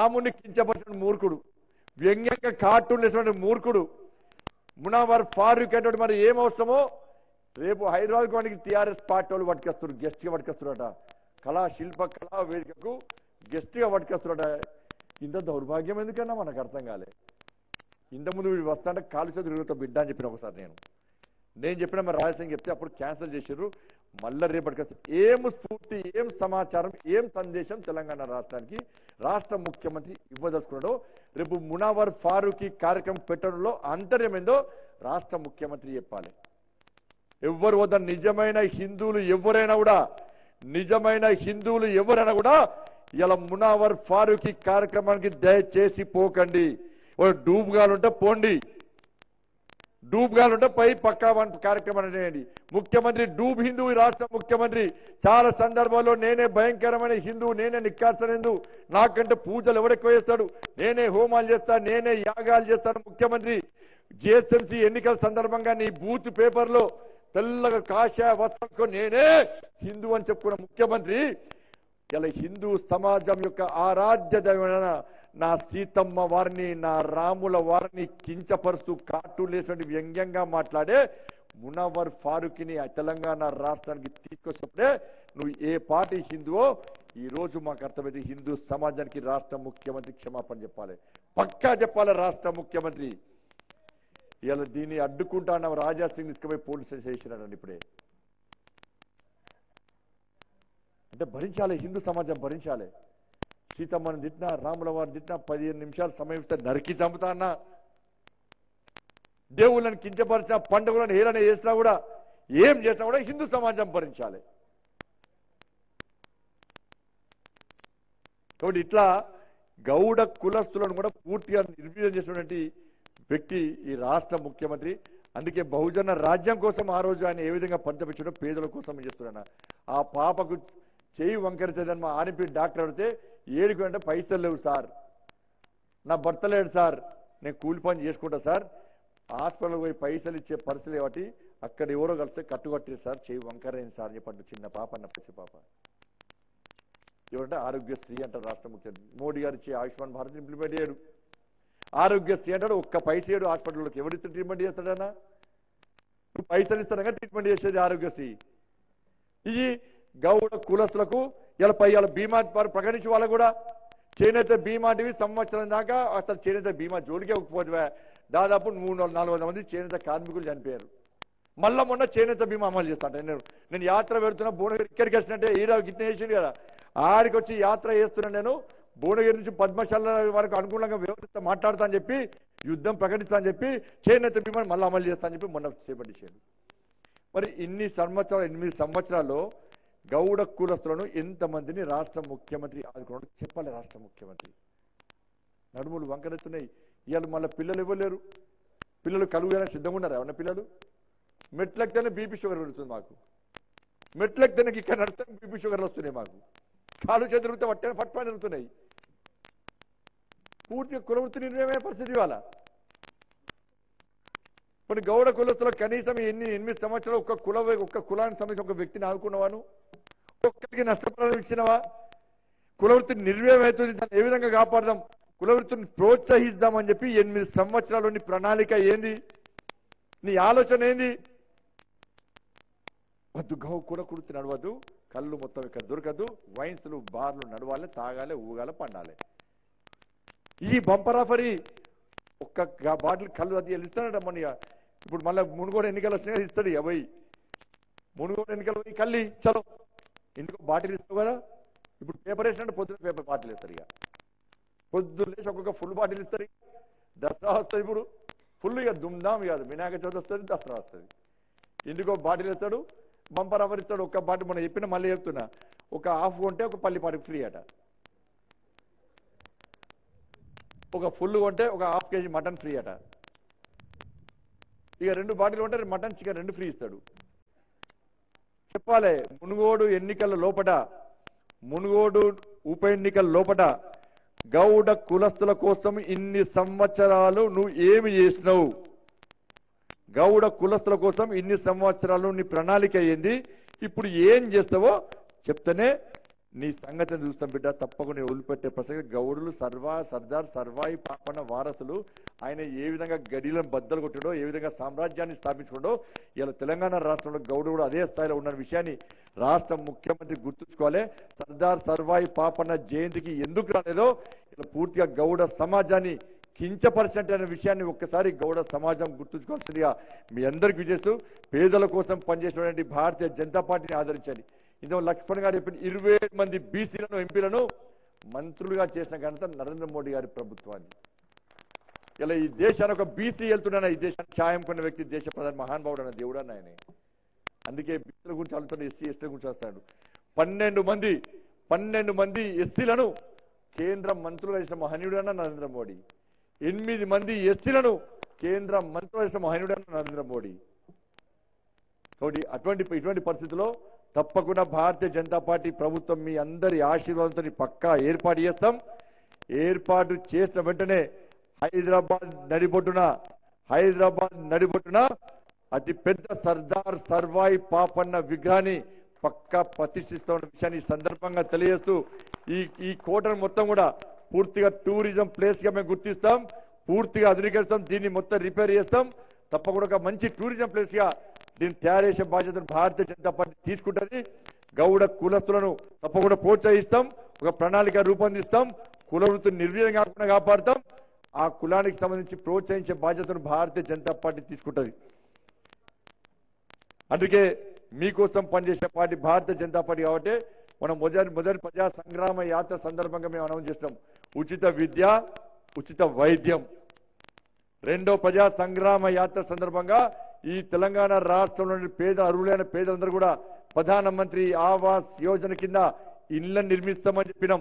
రాముని కించపరిచిన మూర్ఖుడు వ్యంగ్యంగా కార్టూన్ వేసినటువంటి మూర్ఖుడు మునావర్ ఫారూక్ అనేటువంటి మరి ఏం అవసరమో రేపు హైదరాబాద్ వానికి టీఆర్ఎస్ పార్టీ వాళ్ళు పట్టుకొస్తారు గెస్ట్గా పట్టుకొస్తారట కళా శిల్ప కళా వేదికకు గెస్ట్గా పట్టుకొస్తారట ఇంత దౌర్భాగ్యం ఎందుకన్నా మనకు అర్థం కాలే ఇంత ముందు వీడు వస్తాంటే కాలు చేతులు తిరుగుతా బిడ్డ అని చెప్పిన ఒకసారి నేను నేను చెప్పిన మరి రాజసింగ్ చెప్తే అప్పుడు క్యాన్సిల్ చేసారు మళ్ళీ రేపటికి వస్తే ఏం స్ఫూర్తి ఏం సమాచారం ఏం సందేశం తెలంగాణ రాష్ట్రానికి రాష్ట్ర ముఖ్యమంత్రి ఇవ్వదలుచుకున్నాడో రేపు మునావర్ ఫారూఖీ కార్యక్రమం పెట్టడంలో అంతర్యం ఏందో రాష్ట్ర ముఖ్యమంత్రి చెప్పాలి ఎవ్వరు వద్ద నిజమైన హిందువులు ఎవరైనా కూడా నిజమైన హిందువులు ఎవరైనా కూడా ఇలా మునావర్ ఫారూఖీ కార్యక్రమానికి దయచేసి పోకండి ఓ డూబ్గాలుంటే పోండి డూబ్గాలుంటే పై పక్కా వన్ కార్యక్రమం అనేయండి ముఖ్యమంత్రి డూబ్ హిందూ ఈ రాష్ట్ర ముఖ్యమంత్రి చాలా సందర్భాల్లో నేనే భయంకరమైన హిందూ నేనే నిక్కార్సన హిందూ నాకంటే పూజలు ఎవరెక్కువ చేస్తాడు నేనే హోమాలు చేస్తా నేనే యాగాలు చేస్తాను ముఖ్యమంత్రి జిఎస్ఎంసీ ఎన్నికల సందర్భంగా నీ బూత్ పేపర్లో తెల్లగా కాషాయ వస్త్రం నేనే హిందూ అని చెప్పుకున్న ముఖ్యమంత్రి ఇలా హిందూ సమాజం యొక్క ఆరాధ్య దైవమైన నా సీతమ్మ వారిని నా రాముల వారిని కించపరుస్తూ కార్టూన్ వేసినటువంటి వ్యంగ్యంగా మాట్లాడే మునవర్ ఫారూక్ని ఆ తెలంగాణ రాష్ట్రానికి తీసుకొచ్చినప్పుడే నువ్వు ఏ పార్టీ హిందువో ఈ రోజు మాకు అర్థమైంది హిందూ సమాజానికి రాష్ట్ర ముఖ్యమంత్రి క్షమాపణ చెప్పాలి పక్కా చెప్పాలి రాష్ట్ర ముఖ్యమంత్రి ఇలా దీన్ని అడ్డుకుంటా అన్న రాజా సింగ్ తీసుకుపోయి పోలీస్ స్టేషన్ చేసినాడండి ఇప్పుడే అంటే భరించాలి హిందూ సమాజం భరించాలి సీతమ్మని తిట్టినా రాముల వారిని తిట్టినా పదిహేను నిమిషాలు సమయం ఇస్తే నరికి చంపుతా అన్నా దేవుళ్ళని కించపరిచిన పండుగలను హేళన చేసినా కూడా ఏం చేసినా కూడా హిందూ సమాజం భరించాలి కాబట్టి ఇట్లా గౌడ కులస్తులను కూడా పూర్తిగా నిర్వీర్యం చేసినటువంటి వ్యక్తి ఈ రాష్ట్ర ముఖ్యమంత్రి అందుకే బహుజన రాజ్యం కోసం ఆ రోజు ఆయన ఏ విధంగా పంచపించడం పేదల కోసం చేస్తున్నా ఆ పాపకు చేయి వంకరితేదని మా ఆర్ఎంపీ డాక్టర్ అడిగితే ఏడుకు అంటే పైసలు లేవు సార్ నా భర్త లేడు సార్ నేను కూలి పని చేసుకుంటా సార్ హాస్పిటల్ పోయి పైసలు ఇచ్చే పరిస్థితి కాబట్టి అక్కడ ఎవరో కలిస్తే కట్టుకట్టారు సార్ చేయి వంకరైంది సార్ అని చెప్పండి చిన్న పాప అన్న పసి పాప ఏమంటే ఆరోగ్యశ్రీ అంటారు రాష్ట్ర ముఖ్యమంత్రి మోడీ గారు ఇచ్చే ఆయుష్మాన్ భారత్ ఇంప్లిమెంట్ చేయడు ఆరోగ్యశ్రీ అంటాడు ఒక్క పైస ఏడు హాస్పిటల్లోకి ఎవరిస్తే ట్రీట్మెంట్ చేస్తాడన్నా నువ్వు పైసలు ఇస్తానగా ట్రీట్మెంట్ చేసేది ఆరోగ్యశ్రీ ఇది గౌడ కులస్తులకు ఇలా పై ఇలా బీమా వారు ప్రకటించి వాళ్ళు కూడా చేనేత బీమా టీవీ సంవత్సరం దాకా అసలు చేనేత బీమా జోలికే ఒప్పుకోవద్దు దాదాపు మూడు వందల నాలుగు వందల మంది చేనేత కార్మికులు చనిపోయారు మళ్ళా మొన్న చేనేత బీమా అమలు చేస్తాను నేను నేను యాత్ర పెడుతున్నా భువనగిరి ఇక్కడికి వచ్చినట్టే ఈరా గిట్న చేసింది కదా ఆడికి వచ్చి యాత్ర చేస్తున్నా నేను భువనగిరి నుంచి పద్మశాల వరకు అనుకూలంగా వ్యవస్థ మాట్లాడతా అని చెప్పి యుద్ధం ప్రకటిస్తా అని చెప్పి చేనేత బీమాని మళ్ళీ అమలు చేస్తా అని చెప్పి మొన్న చేపట్టించాడు మరి ఇన్ని సంవత్సరాలు ఎనిమిది సంవత్సరాల్లో గౌడ కులస్తులను ఎంతమందిని రాష్ట్ర ముఖ్యమంత్రి ఆదుకున్నాడు చెప్పాలి రాష్ట్ర ముఖ్యమంత్రి నడుములు వంకరెత్తున్నాయి ఇవాళ మళ్ళీ పిల్లలు ఇవ్వలేరు పిల్లలు కలుగుగానే సిద్ధంగా ఉన్నారు ఏమన్నా పిల్లలు మెట్లెక్కితేనే బీపీ షుగర్ పెడుతుంది మాకు మెట్లెక్కితేనే ఇక్కడ నడితే బీపీ షుగర్లు వస్తున్నాయి మాకు కాలు చేతులతో పట్టే పట్టుపని జరుగుతున్నాయి పూర్తిగా కులవృత్తి నిర్ణయమే పరిస్థితి ఇవాళ కొన్ని గౌడ కులస్తులు కనీసం ఎన్ని ఎనిమిది సంవత్సరాలు ఒక్క కుల ఒక్క కులానికి సంబంధించి ఒక వ్యక్తిని ఆదుకున్నవాను ఒక్కరికి నష్టపరిహారం ఇచ్చినవా కులవృత్తి నిర్వయం అవుతుంది దాన్ని ఏ విధంగా కాపాడదాం కులవృత్తిని ప్రోత్సహిద్దామని చెప్పి ఎనిమిది సంవత్సరాలు నీ ప్రణాళిక ఏంది నీ ఆలోచన ఏంది వద్దు గౌ కుల కుర్తి నడవద్దు కళ్ళు మొత్తం ఇక్కడ దొరకద్దు వైన్స్లు బార్లు నడవాలి తాగాలి ఊగాలి పండాలి ఈ బంపర్ ఆఫరీ ఒక్క గా- బాటిల్ కళ్ళు అది ఇస్తాడట మన ఇక. ఇప్పుడు మళ్ళీ మునుగోడు ఎన్నికలు వచ్చినాయి ఇస్తాడు ఇక పోయి మునుగోడు ఎన్నికలు పోయి కల్లి చలో ఇంటికి బాటిల్ ఇస్తావు కదా ఇప్పుడు పేపర్ వేసినట్టు పొద్దున పేపర్ బాటిల్ ఇస్తారు ఇక పొద్దున్న లేచి ఒక్కొక్క ఫుల్ బాటిల్ ఇస్తారు ఇక. దసరా వస్తుంది ఇప్పుడు ఫుల్ ఇక దుమ్దాం కాదు వినాయక చవితి వస్తుంది దసరా వస్తుంది ఇంటికి ఒక బాటిల్ ఇస్తాడు బంపర్ ఆఫర్ ఇస్తాడు ఒక్క బాటిల్ మనం చెప్పిన మళ్ళీ చెప్తున్నా ఒక హాఫ్ కొంటే ఒక పల్లి పాటికి ఫ్రీ అట ఒక ఫుల్ కొంటే ఒక హాఫ్ కేజీ మటన్ ఫ్రీ అట ఇక రెండు బాటిల్ కొంటే మటన్ చికెన్ రెండు ఫ్రీ ఇస్తాడు చెప్పాలి మునుగోడు ఎన్నికల లోపట మునుగోడు ఉప ఎన్నికల లోపట గౌడ కులస్తుల కోసం ఇన్ని సంవత్సరాలు నువ్వు ఏమి చేసినావు గౌడ కులస్తుల కోసం ఇన్ని సంవత్సరాలు నీ ప్రణాళిక ఏంది ఇప్పుడు ఏం చేస్తావో చెప్తేనే నీ సంగతిని చూస్తాం బిడ్డ తప్పకుండా వదిలిపెట్టే ప్రసంగ గౌడులు సర్వా సర్దార్ సర్వాయి పాపన్న వారసులు ఆయన ఏ విధంగా గడిలను బద్దలు కొట్టాడో ఏ విధంగా సామ్రాజ్యాన్ని స్థాపించుకోడో ఇలా తెలంగాణ రాష్ట్రంలో గౌడు కూడా అదే స్థాయిలో ఉన్న విషయాన్ని రాష్ట్ర ముఖ్యమంత్రి గుర్తుంచుకోవాలి సర్దార్ సర్వాయి పాపన్న జయంతికి ఎందుకు రాలేదో ఇలా పూర్తిగా గౌడ సమాజాన్ని కించపరిచినట్టు అనే విషయాన్ని ఒక్కసారి గౌడ సమాజం గుర్తుంచుకోవాల్సిందిగా మీ అందరికీ చేస్తూ పేదల కోసం పనిచేసినటువంటి భారతీయ జనతా పార్టీని ఆదరించండి ఇందులో లక్ష్మణ్ గారు చెప్పిన ఇరవై ఏడు మంది బీసీలను ఎంపీలను మంత్రులుగా చేసిన ఘనత నరేంద్ర మోడీ గారి ప్రభుత్వాన్ని ఇలా ఈ దేశాన్ని ఒక బీసీ వెళ్తున్నాను ఈ దేశాన్ని ఛాయం కొన్న వ్యక్తి దేశ ప్రధాని మహానుభావుడు అన్న దేవుడు అన్న ఆయనే అందుకే బీసీల గురించి ఆలోచన ఎస్సీ ఎస్టీ గురించి వస్తాడు పన్నెండు మంది పన్నెండు మంది ఎస్సీలను కేంద్ర మంత్రులు చేసిన మహనీయుడు అన్న నరేంద్ర మోడీ ఎనిమిది మంది ఎస్సీలను కేంద్ర మంత్రులు చేసిన మహనీయుడు అన్న నరేంద్ర మోడీ కాబట్టి అటువంటి ఇటువంటి పరిస్థితుల్లో తప్పకుండా భారతీయ జనతా పార్టీ ప్రభుత్వం మీ అందరి ఆశీర్వాదంతో పక్కా ఏర్పాటు చేస్తాం ఏర్పాటు చేసిన వెంటనే హైదరాబాద్ నడిబొట్టున హైదరాబాద్ నడిబొట్టున అతి పెద్ద సర్దార్ సర్వాయి పాపన్న విగ్రహాన్ని పక్కా ప్రతిష్ఠిస్తున్న విషయాన్ని ఈ సందర్భంగా తెలియజేస్తూ ఈ ఈ కోటను మొత్తం కూడా పూర్తిగా టూరిజం ప్లేస్ గా మేము గుర్తిస్తాం పూర్తిగా ఆధునీకరిస్తాం దీన్ని మొత్తం రిపేర్ చేస్తాం తప్పకుండా ఒక మంచి టూరిజం ప్లేస్ గా దీన్ని తయారు చేసే బాధ్యతను భారతీయ జనతా పార్టీ తీసుకుంటుంది గౌడ కులస్తులను తప్పకుండా ప్రోత్సహిస్తాం ఒక ప్రణాళిక రూపొందిస్తాం కుల వృత్తిని నిర్వీర్యం కాకుండా కాపాడుతాం ఆ కులానికి సంబంధించి ప్రోత్సహించే బాధ్యతను భారతీయ జనతా పార్టీ తీసుకుంటుంది అందుకే మీకోసం పనిచేసే పార్టీ భారతీయ జనతా పార్టీ కాబట్టి మనం మొదటి మొదటి ప్రజా సంగ్రామ యాత్ర సందర్భంగా మేము అనౌన్స్ చేస్తాం ఉచిత విద్య ఉచిత వైద్యం రెండో ప్రజా సంగ్రామ యాత్ర సందర్భంగా ఈ తెలంగాణ రాష్ట్రంలోని పేద అర్హులైన పేదలందరూ కూడా ప్రధానమంత్రి ఆవాస్ యోజన కింద ఇళ్లను నిర్మిస్తామని చెప్పినాం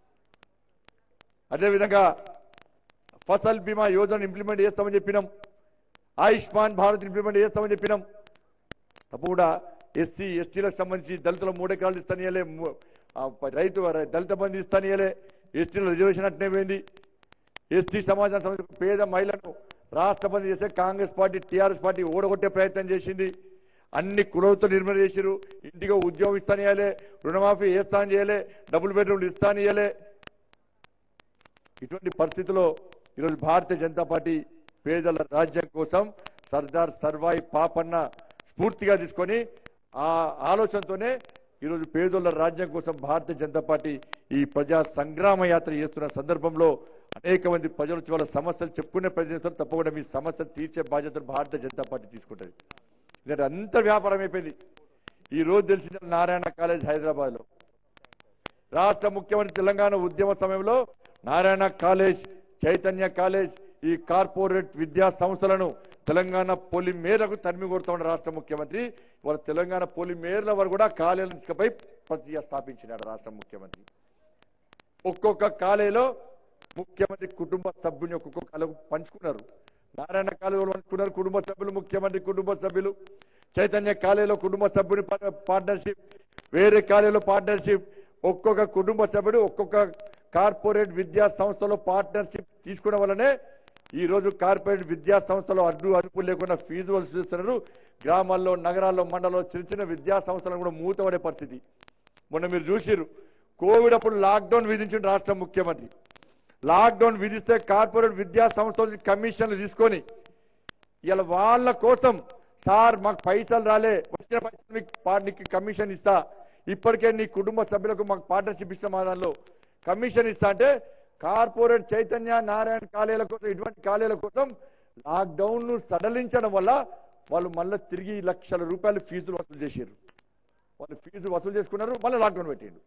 అదేవిధంగా ఫసల్ బీమా యోజన ఇంప్లిమెంట్ చేస్తామని చెప్పినాం ఆయుష్మాన్ భారత్ ఇంప్లిమెంట్ చేస్తామని చెప్పినాం తప్పకుండా ఎస్సీ ఎస్టీలకు సంబంధించి దళితుల మూడెకరాలు ఇస్తానియలే ము- ఆ ప- రైతు దళిత బంధు ఇస్తానియలే ఎస్టీల రిజర్వేషన్ అట్నే పోయింది ఎస్టీ సమాజానికి సంబంధించిన పేద మహిళలను రాష్ట్ర బంద్ చేస్తే కాంగ్రెస్ పార్టీ టీఆర్ఎస్ పార్టీ ఓడగొట్టే ప్రయత్నం చేసింది అన్ని కులవతో నిర్మల చేసిరు ఇంటికి ఉద్యోగం ఇస్తానియాలే రుణమాఫీ చేస్తాను చేయలే డబుల్ బెడ్రూమ్లు ఇస్తానియలే ఇటువంటి పరిస్థితుల్లో ఈరోజు భారతీయ జనతా పార్టీ పేదల రాజ్యం కోసం సర్దార్ సర్వాయి పాపన్న స్ఫూర్తిగా తీసుకొని ఆ ఆలోచనతోనే ఈరోజు పేదోళ్ళ రాజ్యం కోసం భారతీయ జనతా పార్టీ ఈ ప్రజా సంగ్రామ యాత్ర చేస్తున్న సందర్భంలో అనేక మంది ప్రజలు వచ్చి వాళ్ళ సమస్యలు చెప్పుకునే ప్రజలు తప్పకుండా మీ సమస్యలు తీర్చే బాధ్యతను భారతీయ జనతా పార్టీ తీసుకుంటుంది ఎందుకంటే అంత వ్యాపారం అయిపోయింది ఈ రోజు తెలిసిన నారాయణ కాలేజ్ హైదరాబాద్ లో రాష్ట్ర ముఖ్యమంత్రి తెలంగాణ ఉద్యమ సమయంలో నారాయణ కాలేజ్ చైతన్య కాలేజ్ ఈ కార్పొరేట్ విద్యా సంస్థలను తెలంగాణ పొలి మేరకు తరిమి కొడుతున్న రాష్ట్ర ముఖ్యమంత్రి వాళ్ళ తెలంగాణ పొలి మేరల వారు కూడా కాలేజీలను తీసుకుపై ప్రతి స్థాపించినాడు రాష్ట్ర ముఖ్యమంత్రి ఒక్కొక్క కాలేజీలో ముఖ్యమంత్రి కుటుంబ సభ్యుని ఒక్కొక్క కాలేజీ పంచుకున్నారు నారాయణ కాలేజీలో పంచుకున్నారు కుటుంబ సభ్యులు ముఖ్యమంత్రి కుటుంబ సభ్యులు చైతన్య కాలేజీలో కుటుంబ సభ్యుని పా- పార్ట్నర్షిప్ వేరే కాలేజీలో పార్ట్నర్షిప్ ఒక్కొక్క కుటుంబ సభ్యుడు ఒక్కొక్క కార్పొరేట్ విద్యా సంస్థలో పార్ట్నర్షిప్ తీసుకోవడం వల్లనే ఈ రోజు కార్పొరేట్ విద్యా సంస్థలో అడ్డు అదుపు లేకుండా ఫీజు వసూలిస్తున్నారు గ్రామాల్లో నగరాల్లో మండలంలో చిన్న చిన్న విద్యా సంస్థలను కూడా మూతపడే పరిస్థితి మొన్న మీరు చూసిర్రు కోవిడ్ అప్పుడు లాక్డౌన్ విధించిన రాష్ట్ర ముఖ్యమంత్రి లాక్డౌన్ విధిస్తే కార్పొరేట్ విద్యా సంస్థల నుంచి కమిషన్లు తీసుకొని ఇలా వాళ్ళ కోసం సార్ మాకు పైసలు రాలే వచ్చిన పైసలు మీకు పార్టీకి కమిషన్ ఇస్తా ఇప్పటికే నీ కుటుంబ సభ్యులకు మాకు పార్ట్నర్షిప్ ఇస్తాం మా దానిలో కమిషన్ ఇస్తా అంటే కార్పొరేట్ చైతన్య నారాయణ కాలేజీల కోసం ఇటువంటి కాలేజీల కోసం లాక్డౌన్ ను సడలించడం వల్ల వాళ్ళు మళ్ళీ తిరిగి లక్షల రూపాయలు ఫీజులు వసూలు చేశారు వాళ్ళు ఫీజు వసూలు చేసుకున్నారు మళ్ళీ లాక్డౌన్ పెట్టిండు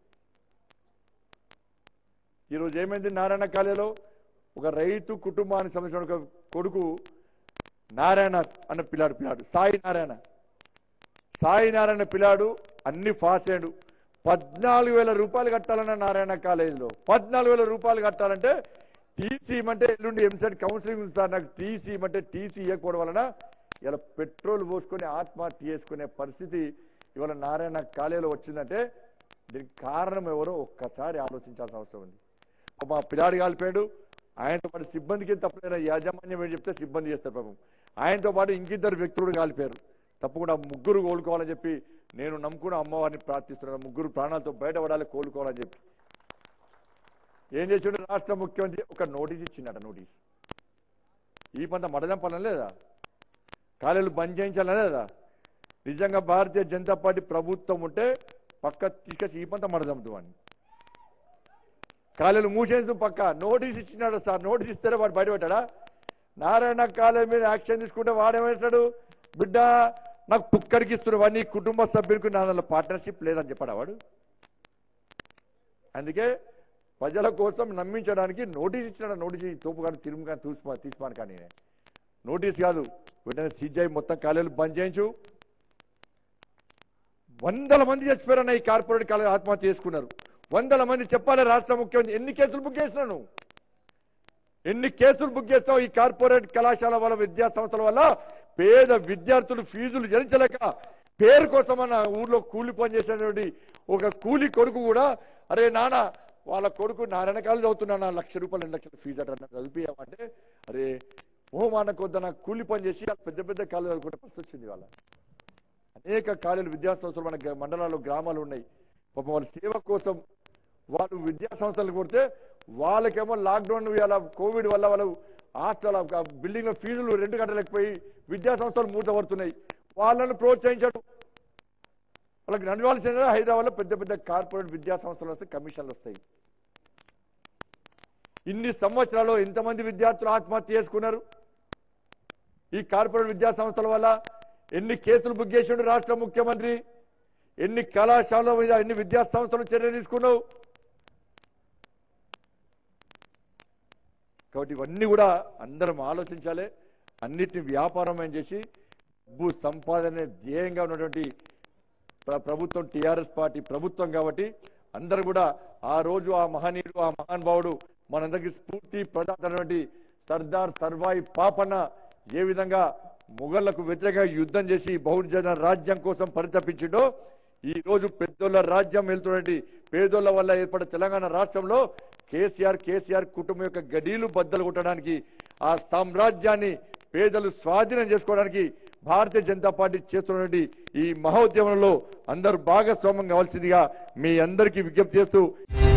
ఈరోజు ఏమైంది నారాయణ కాలేజీలో ఒక రైతు కుటుంబానికి సంబంధించిన ఒక కొడుకు నారాయణ అన్న పిల్లాడు పిల్లాడు సాయి నారాయణ సాయి నారాయణ పిల్లాడు అన్ని పాస్ అయ్యాడు పద్నాలుగు వేల రూపాయలు కట్టాలన్న నారాయణ కాలేజీలో పద్నాలుగు వేల రూపాయలు కట్టాలంటే టీసీ ఇవ్వమంటే ఎల్లుండి ఎంసెట్ కౌన్సిలింగ్ ఉంది సార్ నాకు టీసీ ఇవ్వమంటే టీసీ ఇవ్వకపోవడం వలన ఇలా పెట్రోల్ పోసుకొని ఆత్మహత్య చేసుకునే పరిస్థితి ఇవాళ నారాయణ కాలేజీలో వచ్చిందంటే దీనికి కారణం ఎవరో ఒక్కసారి ఆలోచించాల్సిన అవసరం ఉంది మా పిల్లాడు కాలిపోయాడు ఆయనతో పాటు సిబ్బందికి తప్పైనా యాజమాన్యం ఏం చెప్తే సిబ్బంది చేస్తారు పాపం ఆయనతో పాటు ఇంకిద్దరు వ్యక్తులు కాలిపోయారు తప్పకుండా ముగ్గురు కోలుకోవాలని చెప్పి నేను నమ్ముకున్న అమ్మవారిని ప్రార్థిస్తున్నాను ముగ్గురు ప్రాణాలతో బయటపడాలి కోలుకోవాలని చెప్పి ఏం చేసిండు రాష్ట్ర ముఖ్యమంత్రి ఒక నోటీస్ ఇచ్చిండట నోటీస్ ఈ పంట మడదం పని లేదా కాలేజీలు బంద్ చేయించాలనే లేదా నిజంగా భారతీయ జనతా పార్టీ ప్రభుత్వం ఉంటే పక్క తీసుకొచ్చి ఈ పంట మడదమ్ముతాం అని కాలేజీలు మూసేసి పక్క నోటీస్ ఇచ్చినాడు సార్ నోటీస్ ఇస్తేనే వాడు బయటపెట్టాడా నారాయణ కాలేజీ మీద యాక్షన్ తీసుకుంటే వాడేమంటాడు బిడ్డ నాకు పుక్కడికి ఇస్తున్నావా నీ కుటుంబ సభ్యులకు నా దానిలో పార్ట్నర్షిప్ లేదని చెప్పాడా వాడు అందుకే ప్రజల కోసం నమ్మించడానికి నోటీస్ ఇచ్చిన నోటీస్ ఈ తోపు కానీ తిరుము కానీ తీసుకో తీసుకోను కానీ నోటీస్ కాదు వెంటనే సిజిఐ మొత్తం కాలేజీలు బంద్ చేయించు వందల మంది చచ్చిపోయారన్న ఈ కార్పొరేట్ కాలేజీ ఆత్మహత్య చేసుకున్నారు వందల మంది చెప్పాలి రాష్ట్ర ముఖ్యమంత్రి ఎన్ని కేసులు బుక్ చేసినావు నువ్వు ఎన్ని కేసులు బుక్ చేస్తావు ఈ కార్పొరేట్ కళాశాల వల్ల విద్యా సంస్థల వల్ల పేద విద్యార్థులు ఫీజులు చెల్లించలేక పేరు కోసం మన ఊర్లో కూలి పని చేసినటువంటి ఒక కూలి కొడుకు కూడా అరే నాన్న వాళ్ళ కొడుకు నారాయణ కాలేజ్ చదువుతున్నా నా లక్ష రూపాయలు రెండు లక్షల ఫీజు అట్లా చదివియామంటే అరే ఓహమానకు వద్ద కూలి పని చేసి ఆ పెద్ద పెద్ద కాలేజ్ చదువుకుంటే పరిస్థితి వచ్చింది వాళ్ళ అనేక కాలేజీలు విద్యా సంస్థలు మన గ- మండలాల్లో గ్రామాలు ఉన్నాయి పాపం వాళ్ళ సేవ కోసం వాళ్ళు విద్యా సంస్థలు కొడితే వాళ్ళకేమో లాక్డౌన్ ఇలా కోవిడ్ వల్ల వాళ్ళు హాస్టల్ బిల్డింగ్ లో ఫీజులు రెండు గంటలకపోయి విద్యా సంస్థలు మూతపడుతున్నాయి వాళ్ళను ప్రోత్సహించడం వాళ్ళకి నడవాల్సిన హైదరాబాద్ లో పెద్ద పెద్ద కార్పొరేట్ విద్యా సంస్థలు వస్తాయి కమిషన్లు వస్తాయి ఇన్ని సంవత్సరాలు ఎంతమంది విద్యార్థులు ఆత్మహత్య చేసుకున్నారు ఈ కార్పొరేట్ విద్యా సంస్థల వల్ల ఎన్ని కేసులు బుక్ చేసిండు రాష్ట్ర ముఖ్యమంత్రి ఎన్ని కళాశాలల మీద ఎన్ని విద్యా సంస్థలు చర్య తీసుకున్నావు కాబట్టి ఇవన్నీ కూడా అందరం ఆలోచించాలి అన్నిటిని వ్యాపారమయం చేసి డబ్బు సంపాదన ధ్యేయంగా ఉన్నటువంటి ప్ర- ప్రభుత్వం టిఆర్ఎస్ పార్టీ ప్రభుత్వం కాబట్టి అందరూ కూడా ఆ రోజు ఆ మహనీయుడు ఆ మహానుభావుడు మనందరికీ స్ఫూర్తి ప్రదాతటువంటి సర్దార్ సర్వాయి పాపన్న ఏ విధంగా మొఘళ్లకు వ్యతిరేకంగా యుద్ధం చేసి బహుజన రాజ్యం కోసం పరితపించిండో ఈ రోజు పెద్దోళ్ళ రాజ్యం వెళ్తున్నటువంటి పేదోళ్ళ వల్ల ఏర్పడే తెలంగాణ రాష్ట్రంలో కేసీఆర్ కేసీఆర్ కుటుంబం యొక్క గడీలు బద్దలు కొట్టడానికి ఆ సామ్రాజ్యాన్ని పేదలు స్వాధీనం చేసుకోవడానికి భారతీయ జనతా పార్టీ చేస్తున్నటువంటి ఈ మహోద్యమంలో అందరూ భాగస్వామ్యం కావాల్సిందిగా మీ అందరికీ విజ్ఞప్తి చేస్తూ